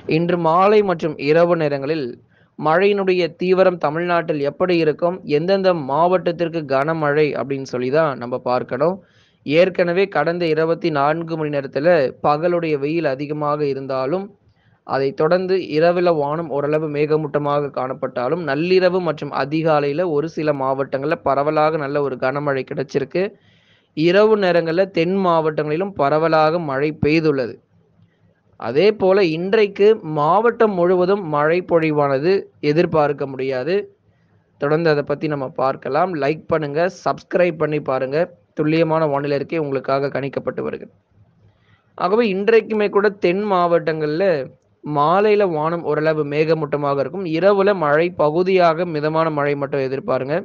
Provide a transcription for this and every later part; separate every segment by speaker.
Speaker 1: இன்று மாலை மற்றும் இரவு நேரங்களில் மழையினுடைய தீவிரம் தமிழ்நாட்டில் எப்படி இருக்கும் எந்தெந்த மாவட்டத்திற்கு கனமழை அப்படின்னு சொல்லி தான் நம்ம பார்க்கணும் ஏற்கனவே கடந்த இருபத்தி நான்கு மணி நேரத்தில் பகலுடைய வெயில் அதிகமாக இருந்தாலும் அதை தொடர்ந்து இரவில் வானம் ஓரளவு மேகமூட்டமாக காணப்பட்டாலும் நள்ளிரவு மற்றும் அதிகாலையில் ஒரு சில மாவட்டங்களில் பரவலாக நல்ல ஒரு கனமழை கிடைச்சிருக்கு இரவு நேரங்களில் தென் மாவட்டங்களிலும் பரவலாக மழை பெய்துள்ளது அதே போல இன்றைக்கு மாவட்டம் முழுவதும் மழை பொழிவானது எதிர்பார்க்க முடியாது தொடர்ந்து அதை பற்றி நம்ம பார்க்கலாம் லைக் பண்ணுங்க சப்ஸ்கிரைப் பண்ணி பாருங்க துல்லியமான வானிலை இருக்கே உங்களுக்காக கணிக்கப்பட்டு வருகிறது ஆகவே இன்றைக்குமே கூட தென் மாவட்டங்களில் மாலையில வானம் ஓரளவு மேகமூட்டமாக இருக்கும் இரவுல மழை பகுதியாக மிதமான மழை மட்டும் எதிர்பாருங்க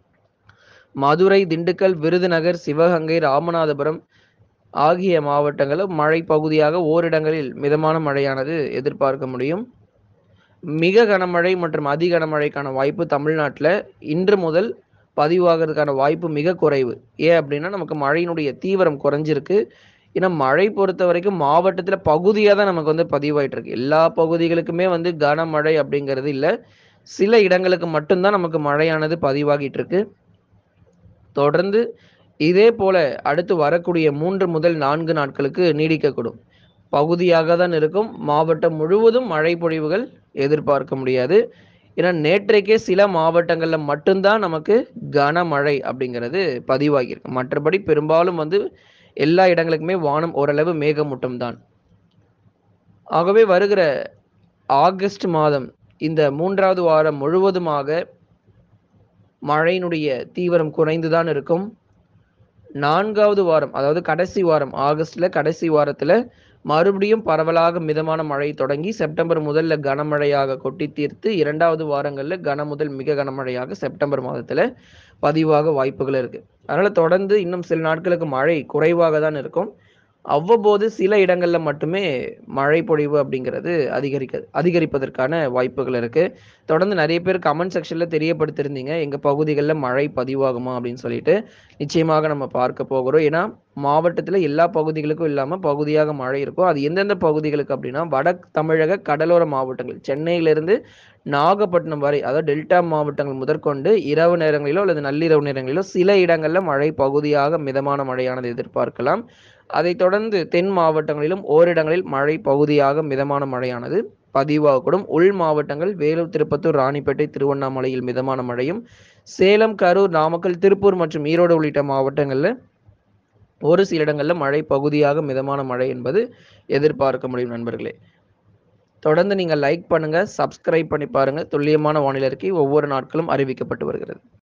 Speaker 1: மதுரை திண்டுக்கல் விருதுநகர் சிவகங்கை ராமநாதபுரம் ஆகிய மாவட்டங்களில் மழை பகுதியாக ஓரிடங்களில் மிதமான மழையானது எதிர்பார்க்க முடியும் மிக கனமழை மற்றும் அதி கனமழைக்கான வாய்ப்பு தமிழ்நாட்டில் இன்று முதல் பதிவாகிறதுக்கான வாய்ப்பு மிக குறைவு ஏன் அப்படின்னா நமக்கு மழையினுடைய தீவிரம் குறைஞ்சிருக்கு ஏன்னா மழை பொறுத்த வரைக்கும் மாவட்டத்தில் பகுதியாக தான் நமக்கு வந்து பதிவாயிட்டு இருக்கு எல்லா பகுதிகளுக்குமே வந்து கனமழை அப்படிங்கிறது இல்லை சில இடங்களுக்கு மட்டும்தான் நமக்கு மழையானது பதிவாகிட்டு இருக்கு தொடர்ந்து இதே போல அடுத்து வரக்கூடிய மூன்று முதல் நான்கு நாட்களுக்கு நீடிக்கக்கூடும் பகுதியாக தான் இருக்கும் மாவட்டம் முழுவதும் மழை பொழிவுகள் எதிர்பார்க்க முடியாது ஏன்னா நேற்றைக்கே சில மாவட்டங்களில் மட்டும்தான் நமக்கு கனமழை அப்படிங்கிறது பதிவாகியிருக்கு மற்றபடி பெரும்பாலும் வந்து எல்லா இடங்களுக்குமே வானம் ஓரளவு மேகமூட்டம் தான் ஆகவே வருகிற ஆகஸ்ட் மாதம் இந்த மூன்றாவது வாரம் முழுவதுமாக மழையினுடைய தீவிரம் குறைந்துதான் இருக்கும் நான்காவது வாரம் அதாவது கடைசி வாரம் ஆகஸ்ட்ல கடைசி வாரத்துல மறுபடியும் பரவலாக மிதமான மழை தொடங்கி செப்டம்பர் முதல்ல கனமழையாக கொட்டி தீர்த்து இரண்டாவது வாரங்கள்ல கன முதல் மிக கனமழையாக செப்டம்பர் மாதத்துல பதிவாக வாய்ப்புகள் இருக்கு அதனால தொடர்ந்து இன்னும் சில நாட்களுக்கு மழை குறைவாக தான் இருக்கும் அவ்வப்போது சில இடங்கள்ல மட்டுமே மழை பொழிவு அப்படிங்கிறது அதிகரிக்க அதிகரிப்பதற்கான வாய்ப்புகள் இருக்கு தொடர்ந்து நிறைய பேர் கமெண்ட் செக்ஷன்ல தெரியப்படுத்திருந்தீங்க எங்க பகுதிகளில் மழை பதிவாகுமா அப்படின்னு சொல்லிட்டு நிச்சயமாக நம்ம பார்க்க போகிறோம் ஏன்னா மாவட்டத்தில் எல்லா பகுதிகளுக்கும் இல்லாமல் பகுதியாக மழை இருக்கும் அது எந்தெந்த பகுதிகளுக்கு அப்படின்னா வட தமிழக கடலோர மாவட்டங்கள் சென்னையிலிருந்து நாகப்பட்டினம் வரை அதாவது டெல்டா மாவட்டங்கள் முதற்கொண்டு இரவு நேரங்களிலோ அல்லது நள்ளிரவு நேரங்களிலோ சில இடங்களில் மழை பகுதியாக மிதமான மழையானது எதிர்பார்க்கலாம் அதைத் தொடர்ந்து தென் மாவட்டங்களிலும் ஓரிடங்களில் மழை பகுதியாக மிதமான மழையானது பதிவாகக்கூடும் உள் மாவட்டங்கள் வேலூர் திருப்பத்தூர் ராணிப்பேட்டை திருவண்ணாமலையில் மிதமான மழையும் சேலம் கரூர் நாமக்கல் திருப்பூர் மற்றும் ஈரோடு உள்ளிட்ட மாவட்டங்களில் ஒரு சில இடங்களில் மழை பகுதியாக மிதமான மழை என்பது எதிர்பார்க்க முடியும் நண்பர்களே தொடர்ந்து நீங்கள் லைக் பண்ணுங்க சப்ஸ்கிரைப் பண்ணி பாருங்க துல்லியமான வானிலை அறிக்கை ஒவ்வொரு நாட்களும் அறிவிக்கப்பட்டு வருகிறது